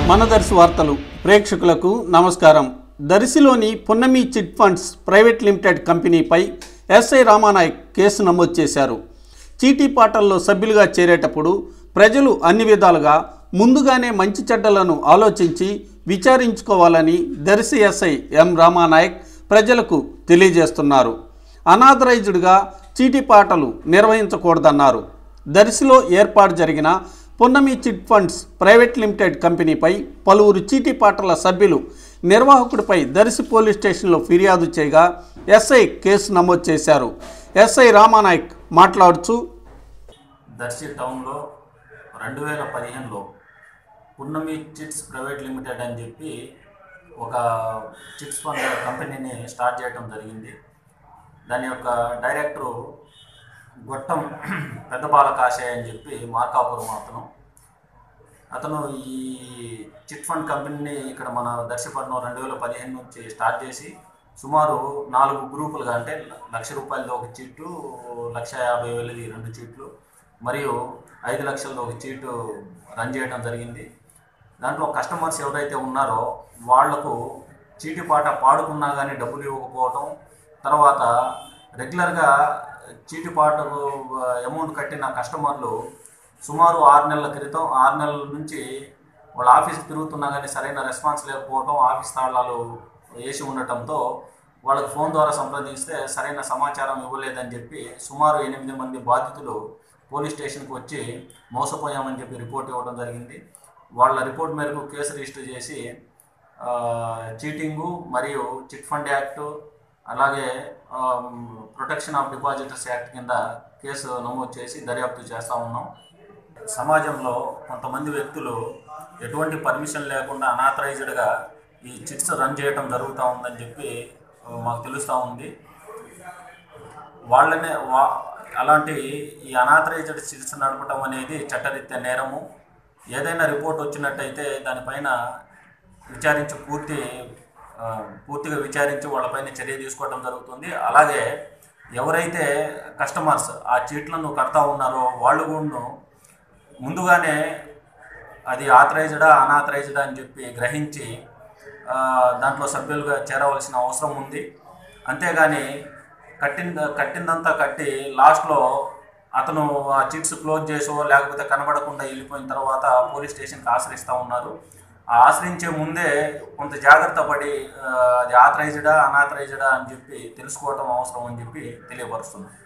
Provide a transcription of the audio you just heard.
మన దర్శి వార్తలు ప్రేక్షకులకు నమస్కారం దర్శిలోని Punnami chit funds private limited కంపెనీపై ఎస్ఐ రామానాయక్ కేసు నమోదు చేశారు చీటీ పాటల్లో సభ్యులుగా చేరేటప్పుడు ప్రజలు అన్ని విధాలుగా ముందుగానే మంచి చెడ్డలను ఆలోచించి విచారించుకోవాలని దర్శి ఎస్ఐ ఎం రామానాయక్ ప్రజలకు తెలియజేస్తున్నారు అనాథరైజ్డ్గా చీటీ పాటలు నిర్వహించకూడదన్నారు దర్శిలో ఏర్పాటు జరిగిన Punnami chit funds private limited కంపెనీపై పలువురు చీటీపాటల సభ్యులు నిర్వాహకుడిపై దర్శి పోలీస్ స్టేషన్లో ఫిర్యాదు చేయగా ఎస్ఐ కేసు నమోదు చేశారు ఎస్ఐ రామానాయక్ మాట్లాడుతూ దర్శి టౌన్లో రెండు వేల పదిహేనులో పున్నమి చిట్స్ ప్రైవేట్ లిమిటెడ్ అని చెప్పి ఒక చిట్స్ ఫండ్ కంపెనీని స్టార్ట్ చేయడం జరిగింది దాని యొక్క డైరెక్టరు గొట్టం పెద్దపాల కాషాయ అని చెప్పి మార్కాపురం అతను అతను ఈ చిట్ ఫండ్ కంపెనీని ఇక్కడ మన దర్శపట్నం రెండు వేల పదిహేను నుంచి స్టార్ట్ చేసి సుమారు నాలుగు గ్రూపులుగా అంటే లక్ష రూపాయలది ఒక చీటు లక్ష యాభై వేలది రెండు చీట్లు మరియు ఐదు లక్షలది ఒక చీటు రన్ చేయడం జరిగింది దాంట్లో కస్టమర్స్ ఎవరైతే ఉన్నారో వాళ్లకు చీటిపాట పాడుకున్నా కానీ డబ్బులు ఇవ్వకపోవడం తర్వాత రెగ్యులర్గా చీటిపాటకు అమౌంట్ కట్టిన కస్టమర్లు సుమారు ఆరు నెలల క్రితం ఆరు నెలల నుంచి వాళ్ళ ఆఫీస్ తిరుగుతున్నా కానీ సరైన రెస్పాన్స్ లేకపోవడం ఆఫీస్ తాళాలు వేసి ఉండటంతో వాళ్ళకి ఫోన్ ద్వారా సంప్రదిస్తే సరైన సమాచారం ఇవ్వలేదని చెప్పి సుమారు ఎనిమిది మంది బాధితులు పోలీస్ స్టేషన్కి వచ్చి మోసపోయామని చెప్పి రిపోర్ట్ ఇవ్వడం జరిగింది వాళ్ళ రిపోర్ట్ మేరకు కేసు రిజిస్టర్ చేసి ఆ, చీటింగు మరియు చిట్ ఫండ్ యాక్ట్ అలాగే ప్రొటెక్షన్ ఆఫ్ డిపాజిటర్స్ యాక్ట్ కింద కేసు నమోదు చేసి దర్యాప్తు చేస్తూ ఉన్నాం సమాజంలో కొంతమంది వ్యక్తులు ఎటువంటి పర్మిషన్ లేకుండా అనాథరైజ్డ్గా ఈ చిట్స్ రన్ చేయడం జరుగుతూ ఉందని చెప్పి ఆ, మాకు తెలుస్తూ ఉంది వాళ్ళనే వా అలాంటి ఈ అనాథరైజ్డ్ చికిత్స నడపడం అనేది చట్టరీత్యా నేరము ఏదైనా రిపోర్ట్ వచ్చినట్టయితే దానిపైన విచారించి పూర్తి ఆ, పూర్తిగా విచారించి వాళ్ళపైన చర్య తీసుకోవడం జరుగుతుంది అలాగే ఎవరైతే కస్టమర్స్ ఆ చీట్లను కడతా ఉన్నారో వాళ్ళు కూడా ముందుగానే అది ఆథరైజ్డా అనాథరైజ్డా అని చెప్పి గ్రహించి ఆ, దాంట్లో సభ్యులుగా చేరవలసిన అవసరం ఉంది అంతేగాని కట్టిన కట్టిందంతా కట్టి లాస్ట్లో అతను ఆ చిట్స్ క్లోజ్ చేసో లేకపోతే కనబడకుండా వెళ్ళిపోయిన తర్వాత పోలీస్ స్టేషన్కి ఆశ్రయిస్తూ ఉన్నారు ఆ ఆశ్రయించే ముందే కొంత జాగ్రత్త పడి ఆ, అది ఆథరైజ్డా అనాథరైజ్డా అని చెప్పి తెలుసుకోవటం అవసరం అని చెప్పి తెలియపరుస్తున్నాను